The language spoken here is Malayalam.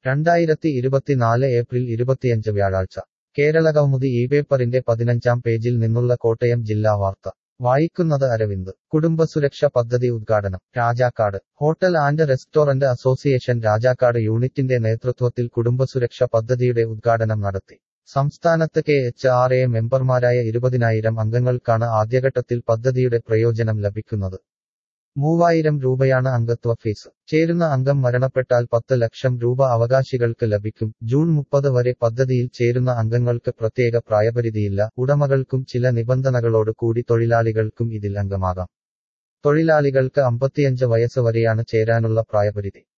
രണ്ടായിരത്തി ഇരുപത്തിനാല് ഏപ്രിൽ ഇരുപത്തിയഞ്ച് വ്യാഴാഴ്ച കേരളകൗമുദി ഈ പേപ്പറിന്റെ പതിനഞ്ചാം പേജിൽ നിന്നുള്ള കോട്ടയം ജില്ലാ വാർത്ത വായിക്കുന്നത് അരവിന്ദ് കുടുംബസുരക്ഷ പദ്ധതി ഉദ്ഘാടനം Rajakkad hotel and restaurant association Rajakkad യൂണിറ്റിന്റെ നേതൃത്വത്തിൽ കുടുംബസുരക്ഷ പദ്ധതിയുടെ ഉദ്ഘാടനം നടത്തി സംസ്ഥാനത്ത് കെ എച്ച് ആർ എ മെമ്പർമാരായ ഇരുപതിനായിരം അംഗങ്ങൾക്കാണ് ആദ്യഘട്ടത്തിൽ പദ്ധതിയുടെ പ്രയോജനം ലഭിക്കുന്നത് മൂവായിരം രൂപയാണ് അംഗത്വ ഫീസ് ചേരുന്ന അംഗം മരണപ്പെട്ടാൽ പത്ത് ലക്ഷം രൂപ അവകാശികൾക്ക് ലഭിക്കും ജൂൺ മുപ്പത് വരെ പദ്ധതിയിൽ ചേരുന്ന അംഗങ്ങൾക്ക് പ്രത്യേക പ്രായപരിധിയില്ല ഉടമകൾക്കും ചില നിബന്ധനകളോട് കൂടി തൊഴിലാളികൾക്കും ഇതിൽ അംഗമാകാം തൊഴിലാളികൾക്ക് അമ്പത്തിയഞ്ച് വയസ്സ് വരെയാണ് ചേരാനുള്ള പ്രായപരിധി